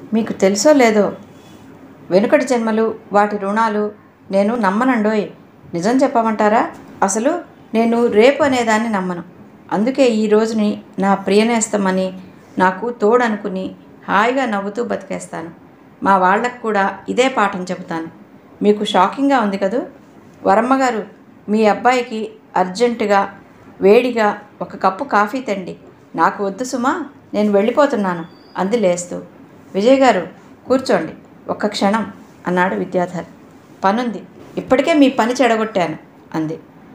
మీకు తెలుసో లేదో వెనుకటి జన్మలు వాటి రుణాలు నేను నమ్మనండోయ్ నిజం చెప్పమంటారా అసలు నేను రేపు అనేదాన్ని నమ్మను అందుకే ఈ రోజుని నా ప్రియనేస్తమని నాకు తోడనుకుని హాయిగా నవ్వుతూ బతికేస్తాను మా వాళ్ళకు కూడా ఇదే పాఠం చెబుతాను మీకు షాకింగ్గా ఉంది కదూ వరమ్మ గారు మీ అబ్బాయికి అర్జెంటుగా వేడిగా ఒక కప్పు కాఫీ తండి నాకు వద్దు సుమా నేను వెళ్ళిపోతున్నాను అంది లేస్తూ విజయ్ గారు కూర్చోండి ఒక్క క్షణం అన్నాడు విద్యాధర్ పనుంది ఇప్పటికే మీ పని చెడగొట్టాను అంది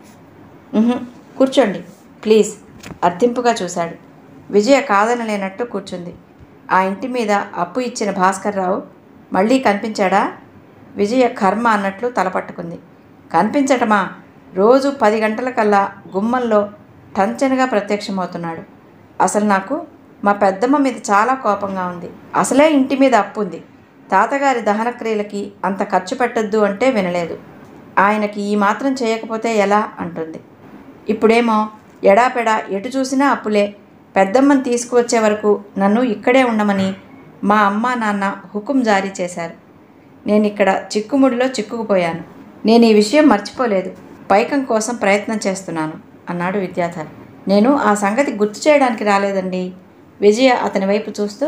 "ఉహుం, కూర్చోండి ప్లీజ్ అర్థింపుగా చూశాడు విజయ కాదనలేనట్టు కూర్చుంది ఆ ఇంటి మీద అప్పు ఇచ్చిన భాస్కర్ రావు మళ్ళీ కనిపించాడా విజయ కర్మ అన్నట్లు తలపట్టుకుంది కనిపించటమా రోజు పది గంటలకల్లా గుమ్మంలో టంచనగా ప్రత్యక్షమవుతున్నాడు అసలు నాకు మా పెద్దమ్మ మీద చాలా కోపంగా ఉంది అసలే ఇంటి మీద అప్పు ఉంది తాతగారి దహనక్రియలకి అంత ఖర్చు పెట్టొద్దు అంటే వినలేదు ఆయనకి ఈ మాత్రం చేయకపోతే ఎలా అంటుంది ఇప్పుడేమో ఎడాపెడా ఎటు చూసినా అప్పులే పెద్దమ్మని తీసుకువచ్చే వరకు నన్ను ఇక్కడే ఉండమని మా అమ్మ నాన్న హుకుం జారీ చేశారు నేను ఇక్కడ చిక్కుముడిలో చిక్కుకుపోయాను నేను ఈ విషయం మర్చిపోలేదు పైకం కోసం ప్రయత్నం చేస్తున్నాను అన్నాడు విద్యాధర్ నేను ఆ సంగతి గుర్తు చేయడానికి రాలేదండి విజయ అతని వైపు చూస్తూ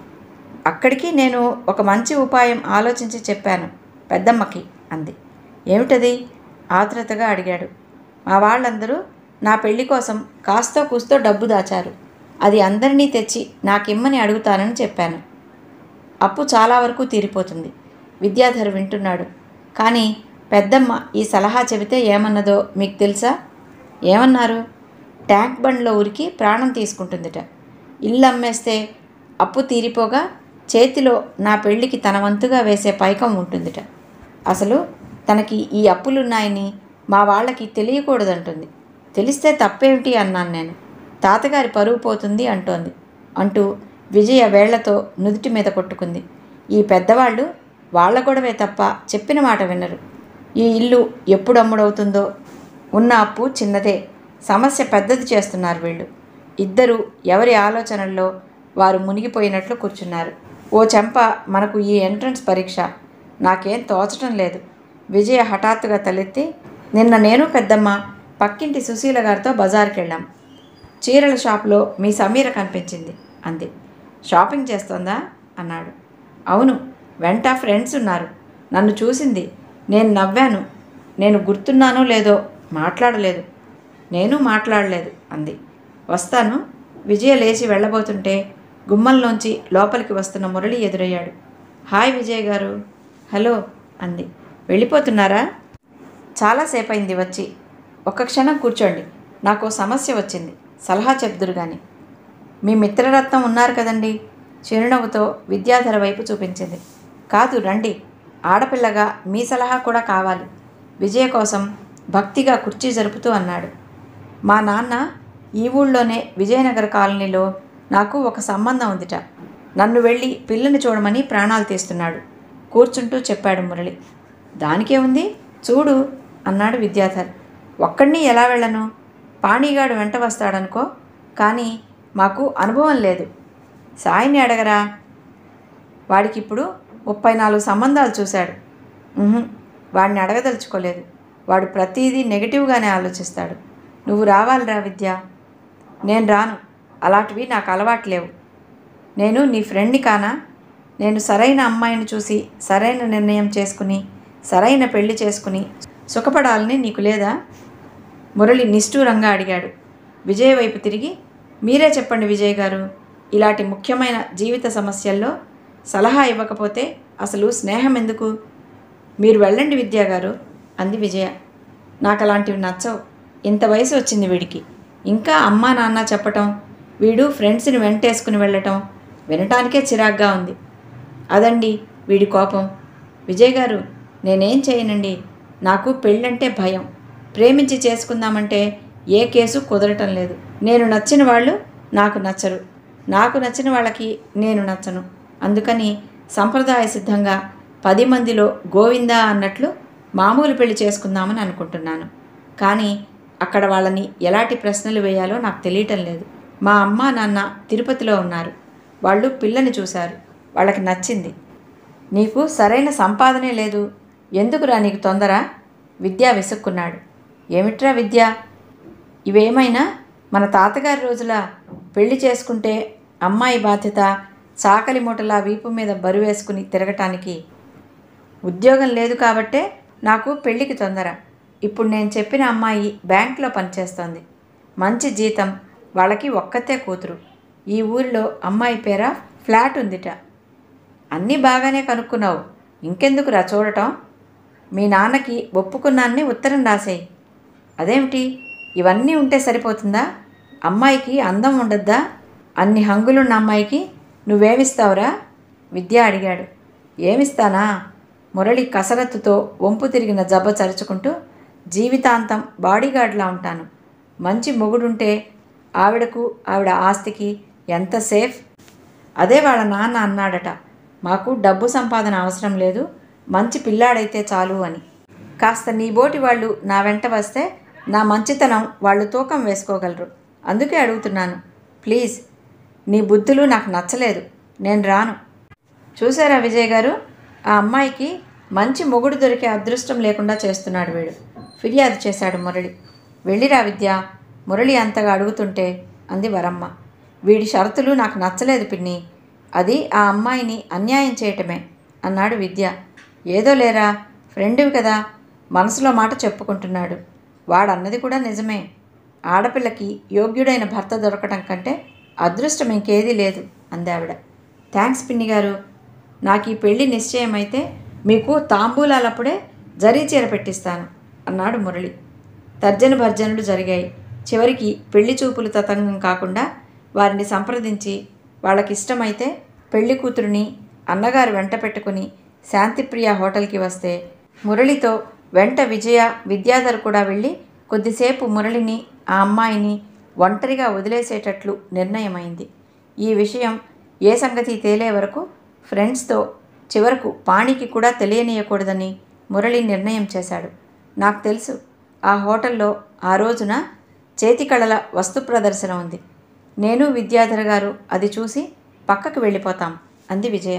అక్కడికి నేను ఒక మంచి ఉపాయం ఆలోచించి చెప్పాను పెద్దమ్మకి అంది ఏమిటది ఆత్రుతగా అడిగాడు మా వాళ్ళందరూ నా పెళ్లి కోసం కాస్తో కూస్తో డబ్బు దాచారు అది అందరినీ తెచ్చి నాకిమ్మని అడుగుతానని చెప్పాను అప్పు చాలా వరకు తీరిపోతుంది విద్యాధర్ వింటున్నాడు కానీ పెద్దమ్మ ఈ సలహా చెబితే ఏమన్నదో మీకు తెలుసా ఏమన్నారు ట్యాంక్ బండ్లో ఉరికి ప్రాణం తీసుకుంటుందిట ఇల్లు అమ్మేస్తే అప్పు తీరిపోగా చేతిలో నా పెళ్ళికి తన వంతుగా వేసే పైకం ఉంటుందిట అసలు తనకి ఈ అప్పులున్నాయని మా వాళ్ళకి తెలియకూడదంటుంది తెలిస్తే తప్పేమిటి అన్నాను నేను తాతగారి పరువు పోతుంది అంటోంది అంటూ విజయ వేళ్లతో నుదుటి మీద కొట్టుకుంది ఈ పెద్దవాళ్ళు వాళ్ళ గొడవే తప్ప చెప్పిన మాట వినరు ఈ ఇల్లు ఎప్పుడు అమ్ముడవుతుందో ఉన్న అప్పు చిన్నదే సమస్య పెద్దది చేస్తున్నారు వీళ్ళు ఇద్దరు ఎవరి ఆలోచనల్లో వారు మునిగిపోయినట్లు కూర్చున్నారు ఓ చెంప మనకు ఈ ఎంట్రన్స్ పరీక్ష నాకేం తోచటం లేదు విజయ హఠాత్తుగా తలెత్తి నిన్న నేను పెద్దమ్మ పక్కింటి సుశీల గారితో బజార్కి వెళ్ళాం చీరల షాప్లో మీ సమీర కనిపించింది అంది షాపింగ్ చేస్తోందా అన్నాడు అవును వెంట ఫ్రెండ్స్ ఉన్నారు నన్ను చూసింది నేను నవ్వాను నేను గుర్తున్నానో లేదో మాట్లాడలేదు నేను మాట్లాడలేదు అంది వస్తాను విజయ లేచి వెళ్ళబోతుంటే గుమ్మంలోంచి లోపలికి వస్తున్న మురళి ఎదురయ్యాడు హాయ్ విజయ్ గారు హలో అంది వెళ్ళిపోతున్నారా చాలాసేపు అయింది వచ్చి ఒక్క క్షణం కూర్చోండి నాకు ఓ సమస్య వచ్చింది సలహా చెప్దురు కానీ మీ మిత్రరత్నం ఉన్నారు కదండి చిరునవ్వుతో విద్యాధర వైపు చూపించింది కాదు రండి ఆడపిల్లగా మీ సలహా కూడా కావాలి విజయ కోసం భక్తిగా కుర్చీ జరుపుతూ అన్నాడు మా నాన్న ఈ ఊళ్ళోనే విజయనగర కాలనీలో నాకు ఒక సంబంధం ఉందిట నన్ను వెళ్ళి పిల్లని చూడమని ప్రాణాలు తీస్తున్నాడు కూర్చుంటూ చెప్పాడు మురళి దానికే ఉంది చూడు అన్నాడు విద్యాధర్ ఒక్కడిని ఎలా వెళ్ళను పాణిగాడు వెంట వస్తాడనుకో కానీ మాకు అనుభవం లేదు సాయిని అడగరా వాడికి ఇప్పుడు ముప్పై నాలుగు సంబంధాలు చూశాడు ఉహుం, వాడిని అడగదలుచుకోలేదు వాడు ప్రతిదీ నెగిటివ్గానే ఆలోచిస్తాడు నువ్వు రావాలిరా విద్య నేను రాను అలాంటివి నాకు అలవాటు లేవు నేను నీ ఫ్రెండ్ని కానా నేను సరైన అమ్మాయిని చూసి సరైన నిర్ణయం చేసుకుని సరైన పెళ్లి చేసుకుని సుఖపడాలని నీకు లేదా మురళి నిష్ఠూరంగా అడిగాడు విజయ్ వైపు తిరిగి మీరే చెప్పండి విజయ్ గారు ఇలాంటి ముఖ్యమైన జీవిత సమస్యల్లో సలహా ఇవ్వకపోతే అసలు స్నేహం ఎందుకు మీరు వెళ్ళండి విద్యా గారు అంది విజయ నాకు అలాంటివి నచ్చవు ఇంత వయసు వచ్చింది వీడికి ఇంకా అమ్మా నాన్న చెప్పటం వీడు ఫ్రెండ్స్ని వెంటేసుకుని వెళ్ళటం వినటానికే చిరాగ్గా ఉంది అదండి వీడి కోపం విజయ్ గారు నేనేం చేయనండి నాకు పెళ్ళంటే భయం ప్రేమించి చేసుకుందామంటే ఏ కేసు కుదరటం లేదు నేను నచ్చిన వాళ్ళు నాకు నచ్చరు నాకు నచ్చిన వాళ్ళకి నేను నచ్చను అందుకని సంప్రదాయ సిద్ధంగా పది మందిలో గోవిందా అన్నట్లు మామూలు పెళ్లి చేసుకుందామని అనుకుంటున్నాను కానీ అక్కడ వాళ్ళని ఎలాంటి ప్రశ్నలు వేయాలో నాకు తెలియటం లేదు మా అమ్మ నాన్న తిరుపతిలో ఉన్నారు వాళ్ళు పిల్లని చూశారు వాళ్ళకి నచ్చింది నీకు సరైన సంపాదనే లేదు ఎందుకురా నీకు తొందర విద్య విసుక్కున్నాడు ఏమిట్రా విద్య ఇవేమైనా మన తాతగారి రోజుల పెళ్లి చేసుకుంటే అమ్మాయి బాధ్యత చాకలి మూటలా వీపు మీద బరువేసుకుని తిరగటానికి ఉద్యోగం లేదు కాబట్టే నాకు పెళ్ళికి తొందర ఇప్పుడు నేను చెప్పిన అమ్మాయి బ్యాంక్లో పనిచేస్తోంది మంచి జీతం వాళ్ళకి ఒక్కతే కూతురు ఈ ఊరిలో అమ్మాయి పేర ఫ్లాట్ ఉందిట అన్నీ బాగానే కనుక్కున్నావు ఇంకెందుకురా చూడటం మీ నాన్నకి ఒప్పుకున్నాన్ని ఉత్తరం రాసేయి అదేమిటి ఇవన్నీ ఉంటే సరిపోతుందా అమ్మాయికి అందం ఉండద్దా అన్ని హంగులున్న అమ్మాయికి నువ్వేమిస్తావురా విద్య అడిగాడు ఏమిస్తానా మురళి కసరత్తుతో వంపు తిరిగిన జబ్బ చరుచుకుంటూ జీవితాంతం బాడీగార్డ్లా ఉంటాను మంచి మొగుడుంటే ఆవిడకు ఆవిడ ఆస్తికి ఎంత సేఫ్ అదే వాళ్ళ నాన్న అన్నాడట మాకు డబ్బు సంపాదన అవసరం లేదు మంచి పిల్లాడైతే చాలు అని కాస్త నీ బోటి వాళ్ళు నా వెంట వస్తే నా మంచితనం వాళ్ళు తూకం వేసుకోగలరు అందుకే అడుగుతున్నాను ప్లీజ్ నీ బుద్ధులు నాకు నచ్చలేదు నేను రాను చూసారా విజయ్ గారు ఆ అమ్మాయికి మంచి మొగుడు దొరికే అదృష్టం లేకుండా చేస్తున్నాడు వీడు ఫిర్యాదు చేశాడు మురళి వెళ్ళిరా విద్య మురళి అంతగా అడుగుతుంటే అంది వరమ్మ వీడి షరతులు నాకు నచ్చలేదు పిన్ని అది ఆ అమ్మాయిని అన్యాయం చేయటమే అన్నాడు విద్య ఏదో లేరా ఫ్రెండ్వి కదా మనసులో మాట చెప్పుకుంటున్నాడు వాడన్నది కూడా నిజమే ఆడపిల్లకి యోగ్యుడైన భర్త దొరకటం కంటే అదృష్టం ఇంకేదీ లేదు అందావిడ థ్యాంక్స్ పిన్ని గారు నాకు ఈ పెళ్లి నిశ్చయమైతే మీకు తాంబూలాలప్పుడే జరీ చీర పెట్టిస్తాను అన్నాడు మురళి తర్జన భర్జనలు జరిగాయి చివరికి పెళ్లి చూపులు తతంగం కాకుండా వారిని సంప్రదించి వాళ్ళకి ఇష్టమైతే పెళ్లి కూతురుని అన్నగారు వెంట పెట్టుకుని శాంతిప్రియ హోటల్కి వస్తే మురళితో వెంట విజయ విద్యాధర్ కూడా వెళ్ళి కొద్దిసేపు మురళిని ఆ అమ్మాయిని ఒంటరిగా వదిలేసేటట్లు నిర్ణయమైంది ఈ విషయం ఏ సంగతి తేలే వరకు ఫ్రెండ్స్తో చివరకు పాణికి కూడా తెలియనీయకూడదని మురళి నిర్ణయం చేశాడు నాకు తెలుసు ఆ హోటల్లో ఆ రోజున చేతికళల వస్తు ప్రదర్శన ఉంది నేను విద్యాధర్ గారు అది చూసి పక్కకు వెళ్ళిపోతాం అంది విజయ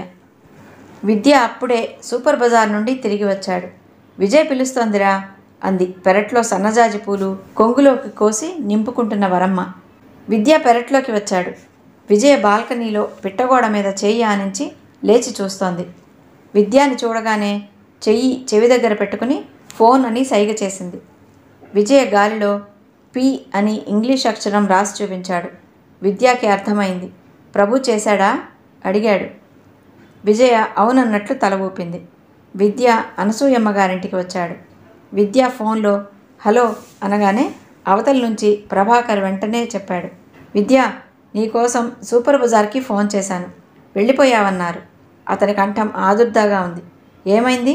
విద్య అప్పుడే సూపర్ బజార్ నుండి తిరిగి వచ్చాడు విజయ్ పిలుస్తోందిరా అంది పెరట్లో సన్నజాజి పూలు కొంగులోకి కోసి నింపుకుంటున్న వరమ్మ విద్య పెరట్లోకి వచ్చాడు విజయ బాల్కనీలో పిట్టగోడ మీద చెయ్యి ఆనించి లేచి చూస్తోంది విద్యాని చూడగానే చెయ్యి చెవి దగ్గర పెట్టుకుని ఫోన్ అని సైగ చేసింది విజయ గాలిలో పి అని ఇంగ్లీష్ అక్షరం రాసి చూపించాడు విద్యాకి అర్థమైంది ప్రభు చేశాడా అడిగాడు విజయ అవునన్నట్లు తల ఊపింది విద్య అనసూయమ్మ గారింటికి వచ్చాడు విద్య ఫోన్లో హలో అనగానే అవతల నుంచి ప్రభాకర్ వెంటనే చెప్పాడు విద్య నీకోసం సూపర్ బజార్కి ఫోన్ చేశాను వెళ్ళిపోయావన్నారు అతని కంఠం ఆదుర్దాగా ఉంది ఏమైంది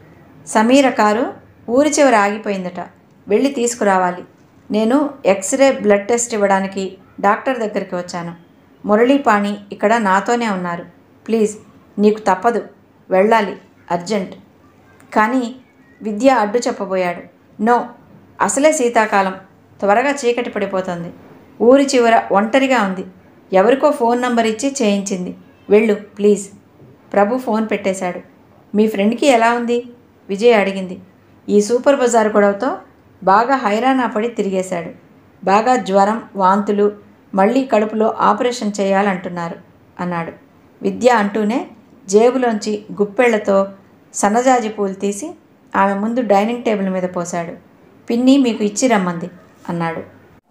సమీర కారు ఊరి చివర ఆగిపోయిందట వెళ్ళి తీసుకురావాలి నేను ఎక్స్రే బ్లడ్ టెస్ట్ ఇవ్వడానికి డాక్టర్ దగ్గరికి వచ్చాను మురళీపాణి ఇక్కడ నాతోనే ఉన్నారు ప్లీజ్ నీకు తప్పదు వెళ్ళాలి అర్జెంట్ కానీ విద్య అడ్డు చెప్పబోయాడు నో అసలే శీతాకాలం త్వరగా చీకటి పడిపోతుంది ఊరి చివర ఒంటరిగా ఉంది ఎవరికో ఫోన్ నంబర్ ఇచ్చి చేయించింది వెళ్ళు ప్లీజ్ ప్రభు ఫోన్ పెట్టేశాడు మీ ఫ్రెండ్కి ఎలా ఉంది విజయ్ అడిగింది ఈ సూపర్ బజార్ గొడవతో బాగా హైరానా పడి తిరిగేశాడు బాగా జ్వరం వాంతులు మళ్ళీ కడుపులో ఆపరేషన్ చేయాలంటున్నారు అన్నాడు విద్య అంటూనే జేబులోంచి గుప్పెళ్లతో సన్నజాజి పూలు తీసి ఆమె ముందు డైనింగ్ టేబుల్ మీద పోశాడు పిన్ని మీకు ఇచ్చి రమ్మంది అన్నాడు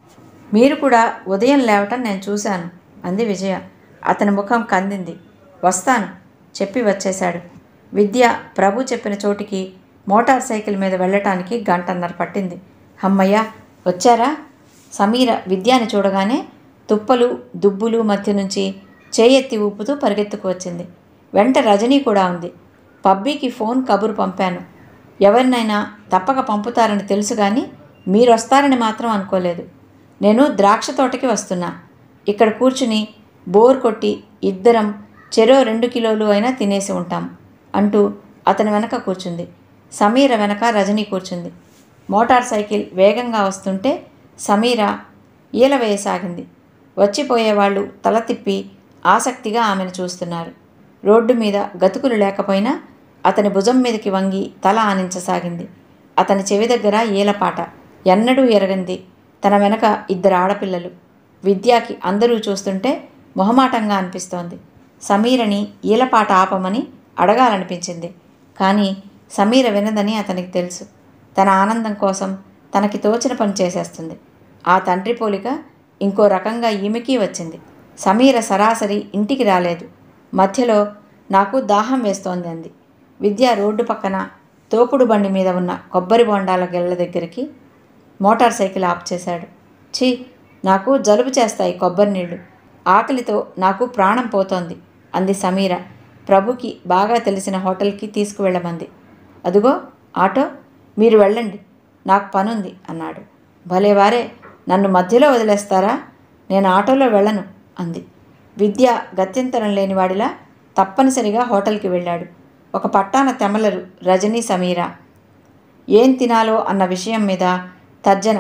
మీరు కూడా ఉదయం లేవటం నేను చూశాను అంది విజయ అతని ముఖం కందింది వస్తాను చెప్పి వచ్చేశాడు విద్య ప్రభు చెప్పిన చోటికి మోటార్ సైకిల్ మీద వెళ్ళటానికి గంటన్నర పట్టింది అమ్మయ్య వచ్చారా సమీర విద్యాని చూడగానే తుప్పలు దుబ్బులు మధ్య నుంచి చేయెత్తి ఊపుతూ పరిగెత్తుకు వచ్చింది వెంట రజనీ కూడా ఉంది పబ్బీకి ఫోన్ కబురు పంపాను ఎవరినైనా తప్పక పంపుతారని తెలుసు కానీ మీరు వస్తారని మాత్రం అనుకోలేదు నేను ద్రాక్ష తోటకి వస్తున్నా ఇక్కడ కూర్చుని బోర్ కొట్టి ఇద్దరం చెరో రెండు కిలోలు అయినా తినేసి ఉంటాం అంటూ అతని వెనక కూర్చుంది సమీర వెనక రజనీ కూర్చుంది మోటార్ సైకిల్ వేగంగా వస్తుంటే సమీర ఈల వేయసాగింది వచ్చిపోయేవాళ్ళు తల తిప్పి ఆసక్తిగా ఆమెను చూస్తున్నారు రోడ్డు మీద గతుకులు లేకపోయినా అతని భుజం మీదకి వంగి తల ఆనించసాగింది అతని చెవి దగ్గర ఈలపాట ఎన్నడూ ఎరగంది తన వెనక ఇద్దరు ఆడపిల్లలు విద్యాకి అందరూ చూస్తుంటే మొహమాటంగా అనిపిస్తోంది సమీరని ఈలపాట ఆపమని అడగాలనిపించింది కానీ సమీర వినదని అతనికి తెలుసు తన ఆనందం కోసం తనకి తోచిన పని చేసేస్తుంది ఆ తండ్రి పోలిక ఇంకో రకంగా ఈమెకి వచ్చింది సమీర సరాసరి ఇంటికి రాలేదు మధ్యలో నాకు దాహం వేస్తోంది అంది విద్య రోడ్డు పక్కన తోపుడు బండి మీద ఉన్న కొబ్బరి బొండాల గెళ్ళ దగ్గరికి మోటార్ సైకిల్ ఆఫ్ చేశాడు ఛీ నాకు జలుబు చేస్తాయి కొబ్బరి నీళ్లు ఆకలితో నాకు ప్రాణం పోతోంది అంది సమీర ప్రభుకి బాగా తెలిసిన హోటల్కి తీసుకువెళ్ళమంది అదుగో ఆటో మీరు వెళ్ళండి నాకు పనుంది అన్నాడు భలేవారే నన్ను మధ్యలో వదిలేస్తారా నేను ఆటోలో వెళ్ళను అంది విద్య గత్యంతరం లేనివాడిలా తప్పనిసరిగా హోటల్కి వెళ్ళాడు ఒక పట్టాన తెమలరు రజనీ సమీర ఏం తినాలో అన్న విషయం మీద తర్జన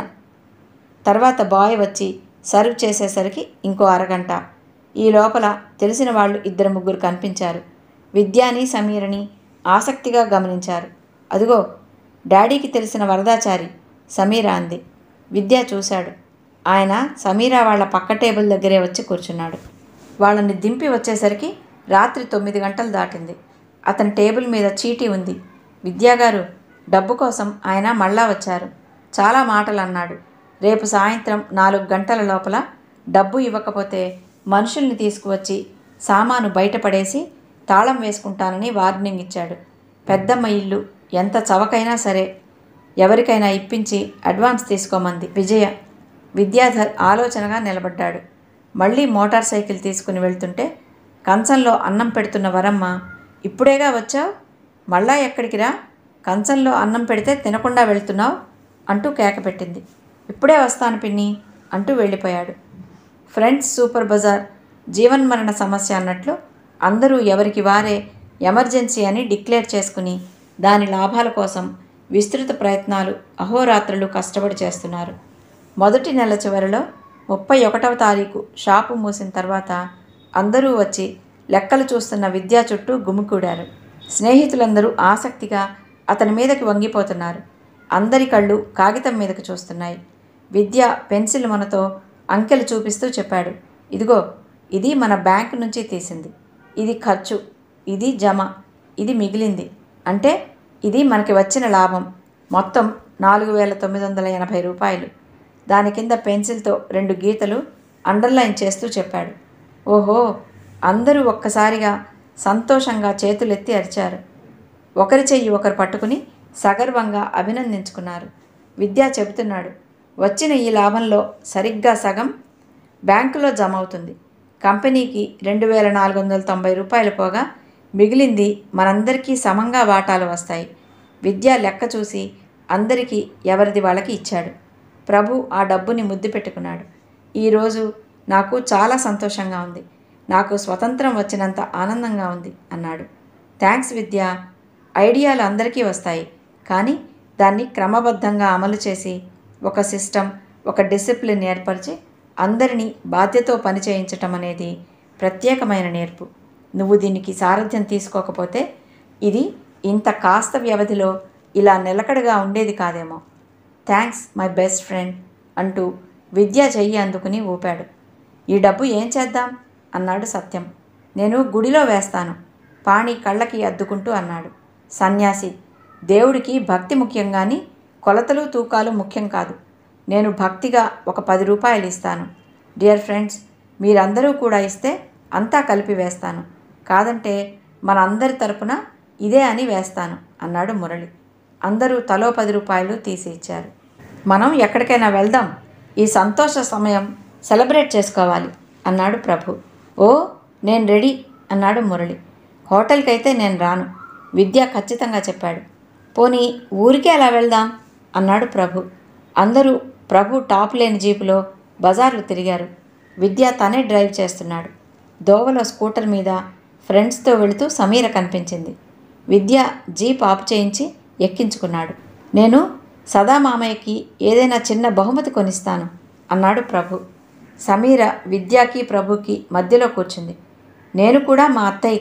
తర్వాత బాయ్ వచ్చి సర్వ్ చేసేసరికి ఇంకో అరగంట ఈ లోపల తెలిసిన వాళ్ళు ఇద్దరు ముగ్గురు కనిపించారు విద్యాని సమీరని ఆసక్తిగా గమనించారు అదిగో డాడీకి తెలిసిన వరదాచారి సమీర అంది విద్య చూశాడు ఆయన సమీరా వాళ్ళ పక్క టేబుల్ దగ్గరే వచ్చి కూర్చున్నాడు వాళ్ళని దింపి వచ్చేసరికి రాత్రి తొమ్మిది గంటలు దాటింది అతని టేబుల్ మీద చీటీ ఉంది విద్యాగారు డబ్బు కోసం ఆయన మళ్ళా వచ్చారు చాలా మాటలు అన్నాడు రేపు సాయంత్రం నాలుగు గంటల లోపల డబ్బు ఇవ్వకపోతే మనుషుల్ని తీసుకువచ్చి సామాను బయటపడేసి తాళం వేసుకుంటానని వార్నింగ్ ఇచ్చాడు పెద్దమ్మ ఇల్లు ఎంత చవకైనా సరే ఎవరికైనా ఇప్పించి అడ్వాన్స్ తీసుకోమంది విజయ విద్యాధర్ ఆలోచనగా నిలబడ్డాడు మళ్ళీ మోటార్ సైకిల్ తీసుకుని వెళ్తుంటే కంచంలో అన్నం పెడుతున్న వరమ్మ ఇప్పుడేగా వచ్చావు మళ్ళా ఎక్కడికి రా కంచంలో అన్నం పెడితే తినకుండా వెళ్తున్నావు అంటూ కేక పెట్టింది ఇప్పుడే వస్తాను పిన్ని అంటూ వెళ్ళిపోయాడు ఫ్రెండ్స్ సూపర్ బజార్ జీవన్మరణ సమస్య అన్నట్లు అందరూ ఎవరికి వారే ఎమర్జెన్సీ అని డిక్లేర్ చేసుకుని దాని లాభాల కోసం విస్తృత ప్రయత్నాలు అహోరాత్రులు కష్టపడి చేస్తున్నారు మొదటి నెల చివరిలో ముప్పై ఒకటవ తారీఖు షాపు మూసిన తర్వాత అందరూ వచ్చి లెక్కలు చూస్తున్న విద్యా చుట్టూ గుమికూడారు స్నేహితులందరూ ఆసక్తిగా అతని మీదకి వంగిపోతున్నారు అందరి కళ్ళు కాగితం మీదకి చూస్తున్నాయి విద్య పెన్సిల్ మనతో అంకెలు చూపిస్తూ చెప్పాడు ఇదిగో ఇది మన బ్యాంకు నుంచి తీసింది ఇది ఖర్చు ఇది జమ ఇది మిగిలింది అంటే ఇది మనకి వచ్చిన లాభం మొత్తం నాలుగు వేల తొమ్మిది వందల ఎనభై రూపాయలు దాని కింద పెన్సిల్తో రెండు గీతలు అండర్లైన్ చేస్తూ చెప్పాడు ఓహో అందరూ ఒక్కసారిగా సంతోషంగా చేతులెత్తి అరిచారు ఒకరి చెయ్యి ఒకరు పట్టుకుని సగర్వంగా అభినందించుకున్నారు విద్యా చెబుతున్నాడు వచ్చిన ఈ లాభంలో సరిగ్గా సగం బ్యాంకులో జమ అవుతుంది కంపెనీకి రెండు వేల నాలుగు వందల తొంభై రూపాయలు పోగా మిగిలింది మనందరికీ సమంగా వాటాలు వస్తాయి విద్య లెక్క చూసి అందరికీ ఎవరిది వాళ్ళకి ఇచ్చాడు ప్రభు ఆ డబ్బుని ముద్దు పెట్టుకున్నాడు ఈరోజు నాకు చాలా సంతోషంగా ఉంది నాకు స్వతంత్రం వచ్చినంత ఆనందంగా ఉంది అన్నాడు థ్యాంక్స్ విద్య ఐడియాలు అందరికీ వస్తాయి కానీ దాన్ని క్రమబద్ధంగా అమలు చేసి ఒక సిస్టమ్ ఒక డిసిప్లిన్ ఏర్పరిచి అందరినీ బాధ్యతో పని చేయించటం అనేది ప్రత్యేకమైన నేర్పు నువ్వు దీనికి సారథ్యం తీసుకోకపోతే ఇది ఇంత కాస్త వ్యవధిలో ఇలా నిలకడగా ఉండేది కాదేమో థ్యాంక్స్ మై బెస్ట్ ఫ్రెండ్ అంటూ విద్య చెయ్యి అందుకుని ఊపాడు ఈ డబ్బు ఏం చేద్దాం అన్నాడు సత్యం నేను గుడిలో వేస్తాను పాణి కళ్ళకి అద్దుకుంటూ అన్నాడు సన్యాసి దేవుడికి భక్తి ముఖ్యం కానీ కొలతలు తూకాలు ముఖ్యం కాదు నేను భక్తిగా ఒక పది రూపాయలు ఇస్తాను డియర్ ఫ్రెండ్స్ మీరందరూ కూడా ఇస్తే అంతా కలిపి వేస్తాను కాదంటే మన అందరి తరపున ఇదే అని వేస్తాను అన్నాడు మురళి అందరూ తలో పది రూపాయలు తీసి ఇచ్చారు మనం ఎక్కడికైనా వెళ్దాం ఈ సంతోష సమయం సెలబ్రేట్ చేసుకోవాలి అన్నాడు ప్రభు ఓ నేను రెడీ అన్నాడు మురళి హోటల్కి అయితే నేను రాను విద్య ఖచ్చితంగా చెప్పాడు పోనీ ఊరికే అలా వెళ్దాం అన్నాడు ప్రభు అందరూ ప్రభు టాప్ లేని జీపులో బజార్లు తిరిగారు విద్య తనే డ్రైవ్ చేస్తున్నాడు దోవలో స్కూటర్ మీద ఫ్రెండ్స్తో వెళుతూ సమీర కనిపించింది విద్య జీప్ ఆపు చేయించి ఎక్కించుకున్నాడు నేను సదా మామయ్యకి ఏదైనా చిన్న బహుమతి కొనిస్తాను అన్నాడు ప్రభు సమీర విద్యాకి ప్రభుకి మధ్యలో కూర్చుంది నేను కూడా మా అత్తయ్యకి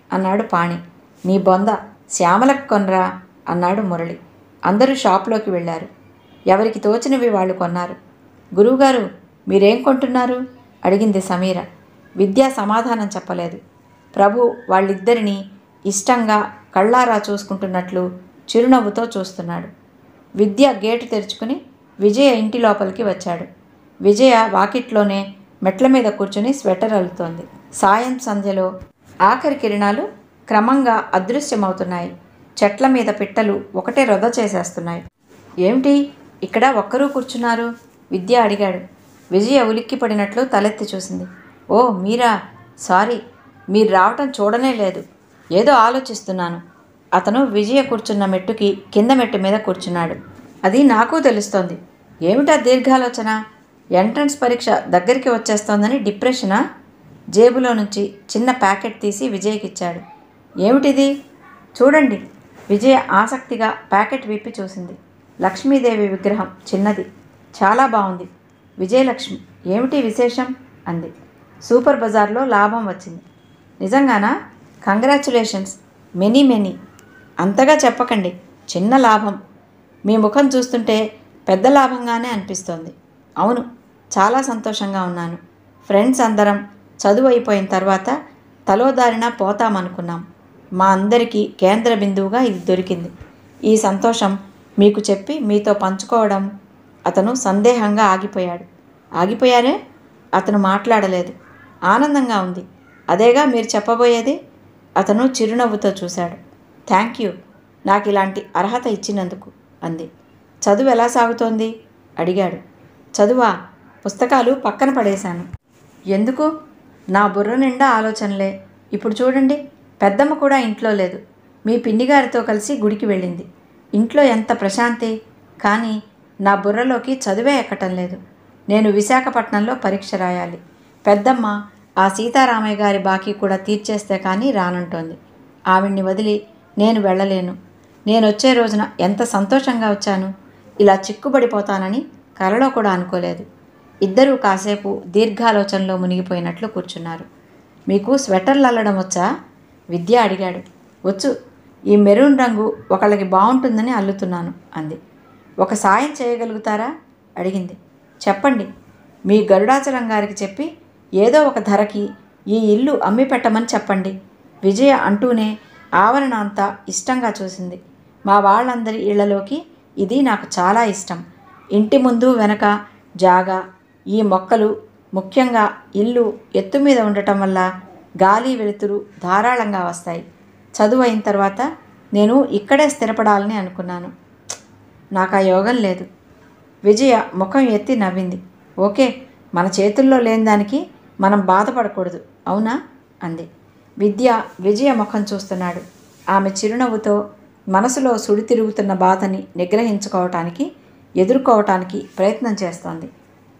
అన్నాడు పాణి నీ బొంద శ్యామలకు కొనరా అన్నాడు మురళి అందరూ షాప్లోకి వెళ్ళారు ఎవరికి తోచినవి వాళ్ళు కొన్నారు గురువుగారు మీరేం కొంటున్నారు అడిగింది సమీర విద్య సమాధానం చెప్పలేదు ప్రభు వాళ్ళిద్దరినీ ఇష్టంగా కళ్ళారా చూసుకుంటున్నట్లు చిరునవ్వుతో చూస్తున్నాడు విద్య గేటు తెరుచుకుని విజయ ఇంటి లోపలికి వచ్చాడు విజయ వాకిట్లోనే మెట్ల మీద కూర్చుని స్వెటర్ అల్లుతోంది సాయం సంధ్యలో ఆఖరి కిరణాలు క్రమంగా అదృశ్యమవుతున్నాయి చెట్ల మీద పిట్టలు ఒకటే రొద చేసేస్తున్నాయి ఏమిటి ఇక్కడ ఒక్కరూ కూర్చున్నారు విద్య అడిగాడు విజయ ఉలిక్కి పడినట్లు తలెత్తి చూసింది ఓ మీరా సారీ మీరు రావటం చూడనే లేదు ఏదో ఆలోచిస్తున్నాను అతను విజయ కూర్చున్న మెట్టుకి కింద మెట్టు మీద కూర్చున్నాడు అది నాకు తెలుస్తోంది ఏమిటా దీర్ఘాలోచన ఎంట్రన్స్ పరీక్ష దగ్గరికి వచ్చేస్తోందని డిప్రెషనా జేబులో నుంచి చిన్న ప్యాకెట్ తీసి విజయ్కి ఇచ్చాడు ఏమిటిది చూడండి విజయ ఆసక్తిగా ప్యాకెట్ విప్పి చూసింది లక్ష్మీదేవి విగ్రహం చిన్నది చాలా బాగుంది విజయలక్ష్మి ఏమిటి విశేషం అంది సూపర్ బజార్లో లాభం వచ్చింది నిజంగానా కంగ్రాచులేషన్స్ మెనీ మెనీ అంతగా చెప్పకండి చిన్న లాభం మీ ముఖం చూస్తుంటే పెద్ద లాభంగానే అనిపిస్తోంది అవును చాలా సంతోషంగా ఉన్నాను ఫ్రెండ్స్ అందరం చదువు అయిపోయిన తర్వాత తలోదారిన పోతామనుకున్నాం మా అందరికీ కేంద్ర బిందువుగా ఇది దొరికింది ఈ సంతోషం మీకు చెప్పి మీతో పంచుకోవడం అతను సందేహంగా ఆగిపోయాడు ఆగిపోయారే అతను మాట్లాడలేదు ఆనందంగా ఉంది అదేగా మీరు చెప్పబోయేది అతను చిరునవ్వుతో చూశాడు థ్యాంక్ యూ నాకు ఇలాంటి అర్హత ఇచ్చినందుకు అంది చదువు ఎలా సాగుతోంది అడిగాడు చదువా పుస్తకాలు పక్కన పడేశాను ఎందుకు నా బుర్ర నిండా ఆలోచనలే ఇప్పుడు చూడండి పెద్దమ్మ కూడా ఇంట్లో లేదు మీ పిన్నిగారితో కలిసి గుడికి వెళ్ళింది ఇంట్లో ఎంత ప్రశాంతి కానీ నా బుర్రలోకి చదువే ఎక్కటం లేదు నేను విశాఖపట్నంలో పరీక్ష రాయాలి పెద్దమ్మ ఆ సీతారామయ్య గారి బాకీ కూడా తీర్చేస్తే కానీ రానంటోంది ఆవిడ్ని వదిలి నేను వెళ్ళలేను నేను వచ్చే రోజున ఎంత సంతోషంగా వచ్చాను ఇలా చిక్కుబడిపోతానని కలలో కూడా అనుకోలేదు ఇద్దరూ కాసేపు దీర్ఘాలోచనలో మునిగిపోయినట్లు కూర్చున్నారు మీకు స్వెటర్లు అల్లడం వచ్చా విద్య అడిగాడు వచ్చు ఈ మెరూన్ రంగు ఒకళ్ళకి బాగుంటుందని అల్లుతున్నాను అంది ఒక సాయం చేయగలుగుతారా అడిగింది చెప్పండి మీ గరుడాచలం గారికి చెప్పి ఏదో ఒక ధరకి ఈ ఇల్లు అమ్మి పెట్టమని చెప్పండి విజయ అంటూనే ఆవరణ అంతా ఇష్టంగా చూసింది మా వాళ్ళందరి ఇళ్లలోకి ఇది నాకు చాలా ఇష్టం ఇంటి ముందు వెనక జాగా ఈ మొక్కలు ముఖ్యంగా ఇల్లు ఎత్తు మీద ఉండటం వల్ల గాలి వెలుతురు ధారాళంగా వస్తాయి చదువు అయిన తర్వాత నేను ఇక్కడే స్థిరపడాలని అనుకున్నాను "ప్చ్! నాకు ఆ యోగం లేదు విజయ ముఖం ఎత్తి నవ్వింది ఓకే మన చేతుల్లో లేని దానికి మనం బాధపడకూడదు అవునా అంది విద్య విజయ ముఖం చూస్తున్నాడు ఆమె చిరునవ్వుతో మనసులో సుడి తిరుగుతున్న బాధని నిగ్రహించుకోవటానికి ఎదుర్కోవటానికి ప్రయత్నం చేస్తోంది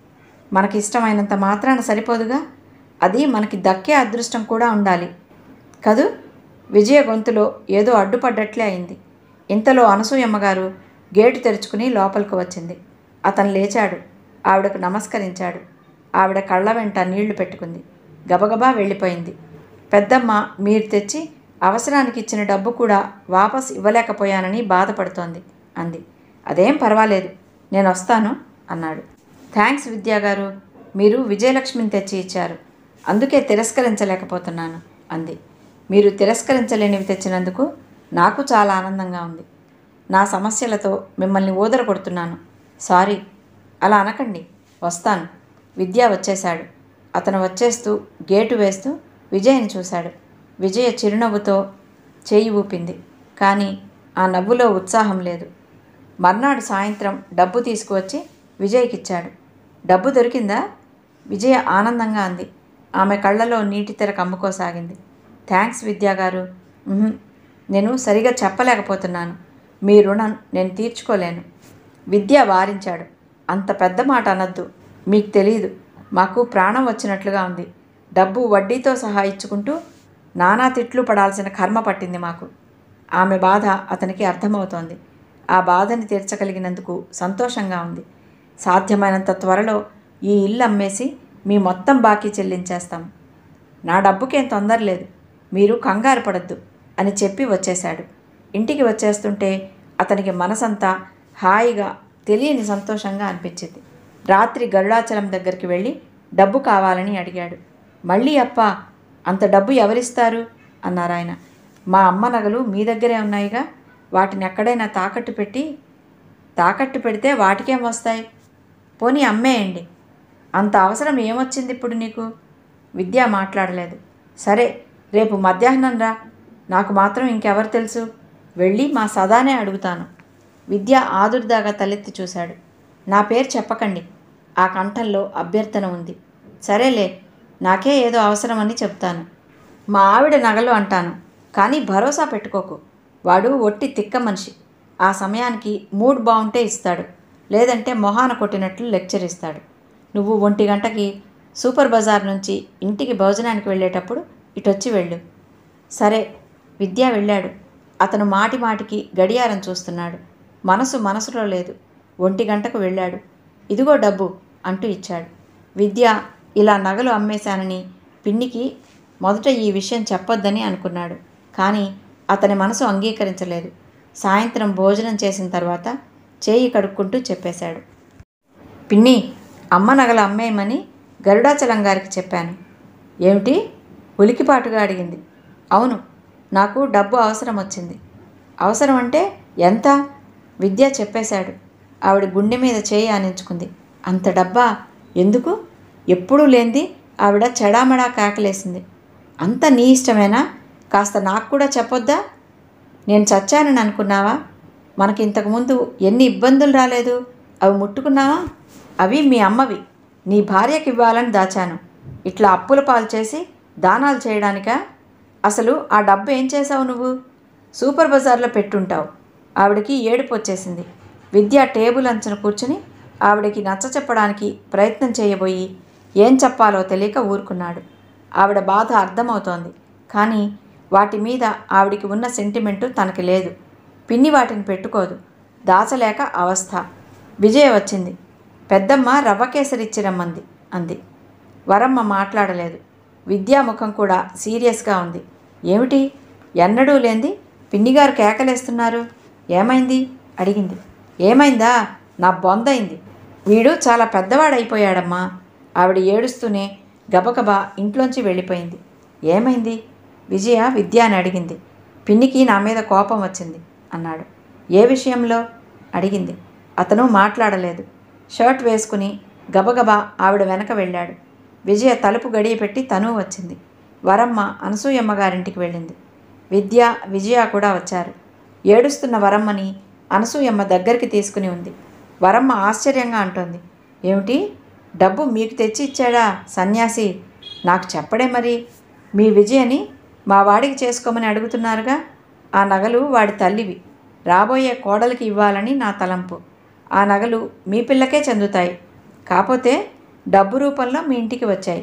మనకి ఇష్టమైనంత మాత్రాన సరిపోదుగా అది మనకి దక్కే అదృష్టం కూడా ఉండాలి కదూ విజయ గొంతులో ఏదో అడ్డుపడ్డట్లే అయింది ఇంతలో అనసూయమ్మ గారు గేటు తెరుచుకుని లోపలికి వచ్చింది అతను లేచాడు ఆవిడకు నమస్కరించాడు ఆవిడ కళ్ళ వెంట నీళ్లు పెట్టుకుంది గబగబా వెళ్ళిపోయింది పెద్దమ్మ మీరు తెచ్చి అవసరానికి ఇచ్చిన డబ్బు కూడా వాపస్ ఇవ్వలేకపోయానని బాధపడుతోంది అంది అదేం పర్వాలేదు నేను వస్తాను అన్నాడు థ్యాంక్స్ విద్యా గారు మీరు విజయలక్ష్మిని తెచ్చి ఇచ్చారు అందుకే తిరస్కరించలేకపోతున్నాను అంది మీరు తిరస్కరించలేనివి తెచ్చినందుకు నాకు చాలా ఆనందంగా ఉంది నా సమస్యలతో మిమ్మల్ని ఊదర కొడుతున్నాను సారీ అలా అనకండి వస్తాను విద్య వచ్చేశాడు అతను వచ్చేస్తూ గేటు వేస్తూ విజయ్ని చూశాడు విజయ చిరునవ్వుతో చేయి ఊపింది కానీ ఆ నవ్వులో ఉత్సాహం లేదు మర్నాడు సాయంత్రం డబ్బు తీసుకువచ్చి విజయ్కిచ్చాడు డబ్బు దొరికిందా విజయ ఆనందంగా అంది ఆమె కళ్ళలో నీటి తెర కమ్ముకోసాగింది థ్యాంక్స్ విద్యా గారు "ఉహుం, నేను సరిగా చెప్పలేకపోతున్నాను మీ రుణం నేను తీర్చుకోలేను విద్య వారించాడు అంత పెద్ద మాట అనొద్దు మీకు తెలియదు మాకు ప్రాణం వచ్చినట్లుగా ఉంది డబ్బు వడ్డీతో సహా ఇచ్చుకుంటూ నానా తిట్లు పడాల్సిన కర్మ పట్టింది మాకు ఆమె బాధ అతనికి అర్థమవుతోంది ఆ బాధని తీర్చగలిగినందుకు సంతోషంగా ఉంది సాధ్యమైనంత త్వరలో ఈ ఇల్లు అమ్మేసి మీ మొత్తం బాకీ చెల్లించేస్తాం నా డబ్బుకేం తొందర లేదు మీరు కంగారు పడద్దు అని చెప్పి వచ్చేశాడు ఇంటికి వచ్చేస్తుంటే అతనికి మనసంతా హాయిగా తెలియని సంతోషంగా అనిపించింది రాత్రి గరుడాచలం దగ్గరికి వెళ్ళి డబ్బు కావాలని అడిగాడు మళ్ళీ అప్ప అంత డబ్బు ఎవరిస్తారు అన్నారు ఆయన మా అమ్మ నగలు మీ దగ్గరే ఉన్నాయిగా వాటిని ఎక్కడైనా తాకట్టు పెట్టి తాకట్టు పెడితే వాటికేం వస్తాయి పోనీ అమ్మేయండి అంత అవసరం ఏమొచ్చింది ఇప్పుడు నీకు విద్య మాట్లాడలేదు సరే రేపు మధ్యాహ్నం రా నాకు మాత్రం ఇంకెవరు తెలుసు వెళ్ళి మా సదానే అడుగుతాను విద్య ఆదుర్దాగా తలెత్తి చూశాడు నా పేరు చెప్పకండి ఆ కంఠంలో అభ్యర్థన ఉంది సరేలే నాకే ఏదో అవసరమని చెప్తాను మా ఆవిడ నగలు అంటాను కానీ భరోసా పెట్టుకోకు వాడు ఒట్టి తిక్క మనిషి ఆ సమయానికి మూడ్ బాగుంటే ఇస్తాడు లేదంటే మొహాన కొట్టినట్లు లెక్చర్ ఇస్తాడు నువ్వు ఒంటి గంటకి సూపర్ బజార్ నుంచి ఇంటికి భోజనానికి వెళ్ళేటప్పుడు ఇటొచ్చి వెళ్ళు సరే విద్య వెళ్ళాడు అతను మాటి మాటికి గడియారం చూస్తున్నాడు మనసు మనసులో లేదు ఒంటి గంటకు వెళ్ళాడు ఇదిగో డబ్బు అంటూ ఇచ్చాడు విద్య ఇలా నగలు అమ్మేశానని పిన్నికి మొదట ఈ విషయం చెప్పొద్దని అనుకున్నాడు కానీ అతని మనసు అంగీకరించలేదు సాయంత్రం భోజనం చేసిన తర్వాత చేయి కడుక్కుంటూ చెప్పేశాడు పిన్ని అమ్మ నగలు అమ్మేయమని గరుడాచలం గారికి చెప్పాను ఏమిటి ఉలికిపాటుగా అడిగింది అవును నాకు డబ్బు అవసరం వచ్చింది అవసరం అంటే ఎంత విద్య చెప్పేశాడు ఆవిడ గుండె మీద చేయి ఆనించుకుంది అంత డబ్బా ఎందుకు ఎప్పుడూ లేనిది ఆవిడ చెడామడా కాకలేసింది అంత నీ ఇష్టమేనా కాస్త నాకు కూడా చెప్పొద్దా నేను చచ్చానని అనుకున్నావా మనకి ఇంతకుముందు ఎన్ని ఇబ్బందులు రాలేదు అవి ముట్టుకున్నావా అవి మీ అమ్మవి నీ భార్యకి ఇవ్వాలని దాచాను ఇట్లా అప్పుల పాలు చేసి దానాలు చేయడానికా అసలు ఆ డబ్బు ఏం చేసావు నువ్వు సూపర్ బజార్లో పెట్టుంటావు ఆవిడకి ఏడుపు వచ్చేసింది విద్య టేబుల్ అంచున కూర్చుని ఆవిడకి నచ్చ చెప్పడానికి ప్రయత్నం చేయబోయి ఏం చెప్పాలో తెలియక ఊరుకున్నాడు ఆవిడ బాధ అర్థమవుతోంది కానీ వాటి మీద ఆవిడికి ఉన్న సెంటిమెంటు తనకి లేదు పిన్ని వాటిని పెట్టుకోదు దాచలేక అవస్థ విజయ వచ్చింది పెద్దమ్మ రవ్వ కేసరిచ్చి రమ్మంది అంది వరమ్మ మాట్లాడలేదు విద్యాముఖం కూడా సీరియస్గా ఉంది ఏమిటి ఎన్నడూ లేంది పిన్నిగారు కేకలేస్తున్నారు ఏమైంది అడిగింది ఏమైందా నా బొందైంది వీడు చాలా పెద్దవాడైపోయాడమ్మా ఆవిడ ఏడుస్తూనే గబగబా ఇంట్లోంచి వెళ్ళిపోయింది ఏమైంది విజయ విద్య అని అడిగింది పిన్నికి నా మీద కోపం వచ్చింది అన్నాడు ఏ విషయంలో అడిగింది అతను మాట్లాడలేదు షర్ట్ వేసుకుని గబగబా ఆవిడ వెనక వెళ్ళాడు విజయ తలుపు గడియ పెట్టి తను వచ్చింది వరమ్మ అనసూయమ్మ గారింటికి వెళ్ళింది విద్య విజయ కూడా వచ్చారు ఏడుస్తున్న వరమ్మని అనసూయమ్మ దగ్గరికి తీసుకుని ఉంది వరమ్మ ఆశ్చర్యంగా అంటోంది ఏమిటి డబ్బు మీకు తెచ్చి ఇచ్చాడా సన్యాసి నాకు చెప్పడే మరి మీ విజయని మా వాడికి చేసుకోమని అడుగుతున్నారుగా ఆ నగలు వాడి తల్లివి రాబోయే కోడలికి ఇవ్వాలని నా తలంపు ఆ నగలు మీ పిల్లకే చెందుతాయి కాకపోతే డబ్బు రూపంలో మీ ఇంటికి వచ్చాయి